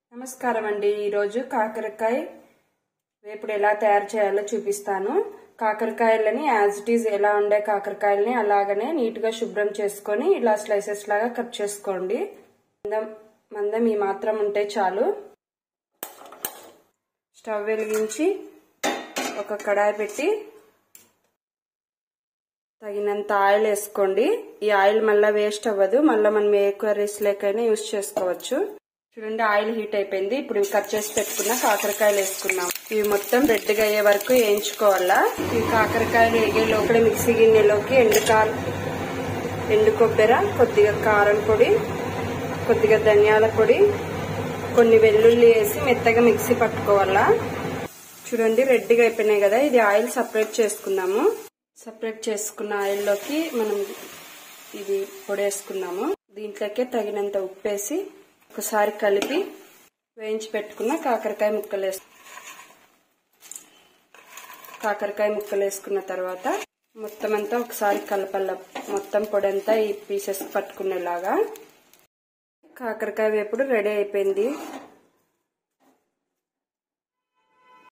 నమస్కారం అండి ఈరోజు కాకరకాయ వేపుడు ఎలా తయారు చేయాలో చూపిస్తాను కాకరకాయలని యాజ్ ఇట్ ఈజ్ ఎలా ఉండే కాకరకాయలని అలాగనే నీట్గా శుభ్రం చేసుకొని ఇలా స్లైసెస్ లాగా కట్ చేసుకోండి మందం మందం ఈ మాత్రం ఉంటే చాలు స్టవ్ వెలిగించి ఒక కడాయి పెట్టి తగినంత ఆయిల్ వేసుకోండి ఈ ఆయిల్ మళ్ళీ వేస్ట్ అవ్వదు మళ్ళీ మనం ఏ కర్రీస్ లేకైనా యూస్ చేసుకోవచ్చు చూడండి ఆయిల్ హీట్ అయిపోయింది ఇప్పుడు ఇవి కట్ చేసి పెట్టుకున్న కాకరకాయలు వేసుకున్నాం ఇవి మొత్తం రెడ్గా అయ్యే వరకు వేయించుకోవాలా ఈ కాకరకాయలు వేగే లోపల మిక్సీ గిన్నెలోకి ఎండు కారం ఎండు కొబ్బెర కొద్దిగా కారం పొడి కొద్దిగా ధనియాల పొడి కొన్ని వెల్లుల్లి వేసి మెత్తగా మిక్సీ పట్టుకోవాలా చూడండి రెడ్గా అయిపోయినాయి కదా ఇది ఆయిల్ సపరేట్ చేసుకున్నాము సపరేట్ చేసుకున్న ఆయిల్లోకి మనం ఇది పొడి వేసుకున్నాము దీంట్లోకే తగినంత ఉప్పు వేసి ఒకసారి కలిపి వేయించి పెట్టుకున్న కాకరకాయ ముక్కలు వేసు కాకరకాయ ముక్కలు వేసుకున్న తర్వాత మొత్తం అంతా ఒకసారి కలపల్ల మొత్తం పొడి అంతా ఈ పీసెస్ పట్టుకునేలాగా కాకరకాయ వేపుడు రెడీ అయిపోయింది